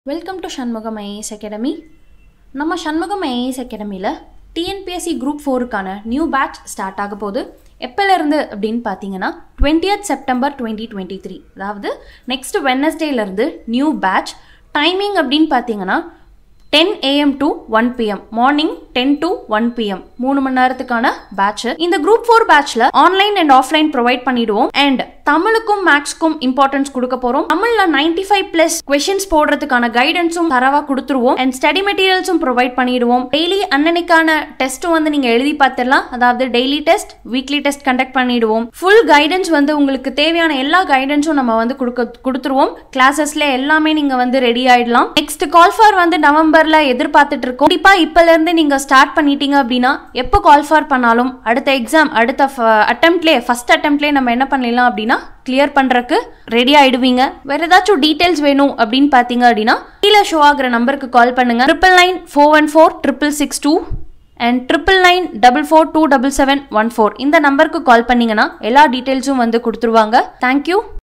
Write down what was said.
welcome to Shanmugam IAS academy நம்ம Shanmugam IAS அகாடமியில் TNPSC group ஃபோருக்கான நியூ பேட்ச் ஸ்டார்ட் ஆக போகுது எப்போலேருந்து அப்படின்னு பார்த்தீங்கன்னா twentieth September twenty twenty three அதாவது நெக்ஸ்ட் வெனஸ்டேலேருந்து நியூ பேட்ச் டைமிங் அப்படின்னு பார்த்தீங்கன்னா ten AM to one PM morning ten to one PM மூணு மணி நேரத்துக்கான பேட்ச் இந்த குரூப் ஃபோர் பேட்ச்ல ஆன்லைன் அண்ட் ஆஃப்லைன் ப்ரொவைட் பண்ணிடுவோம் அண்ட் தமிழுக்கும் மேக்ஸ்க்கும் இம்பார்ட்டன்ஸ் கொடுக்க போறோம் தமிழ்ல நைன்டி ஃபைவ் பிளஸ் கொஷின்ஸ் போடுறதுக்கான கைடன்ஸும் தரவா கொடுத்துருவோம் அண்ட் ஸ்டடி மெட்டீரியல்ஸும் ப்ரொவைட் பண்ணிடுவோம் டெய்லி அன்னன்னைக்கான டெஸ்ட்டும் வந்து நீங்க எழுதி பார்த்துடலாம் அதாவது daily test weekly test conduct பண்ணிடுவோம் ஃபுல் கைடன்ஸ் வந்து உங்களுக்கு தேவையான எல்லா கைடன்ஸும் நம்ம வந்து கொடுக்க கொடுத்துருவோம் கிளாஸஸ்ல எல்லாமே நீங்க வந்து ரெடி ஆயிடலாம் நெக்ஸ்ட் கால் ஃபார் வந்து நவம்பர்ல எதிர்பார்த்துட்டு இருக்கோம் கண்டிப்பா இப்பல இருந்து நீங்க ஸ்டார்ட் பண்ணிட்டீங்க அப்படின்னா எப்போ கால் ஃபார் பண்ணாலும் அடுத்த எக்ஸாம் அடுத்த அட்டம்ப்ட்லேயே ஃபர்ஸ்ட் அட்டம்ப்ட்லேயே நம்ம என்ன பண்ணிடலாம் அப்படின்னா கிளியர் பண்றதுக்கு ரெடி ஆயிடுவீங்க வேற ஏதாச்சும் டீடைல்ஸ் வேணும் அப்படின்னு பாத்தீங்க அப்படின்னா கீழே ஷோ ஆகுற நம்பருக்கு கால் பண்ணுங்க triple nine four one four triple six two and triple nine double four two double seven one four இந்த நம்பருக்கு கால் பண்ணீங்கன்னா எல்லா டீட்டெயில்ஸும் வந்து கொடுத்துருவாங்க தேங்க்யூ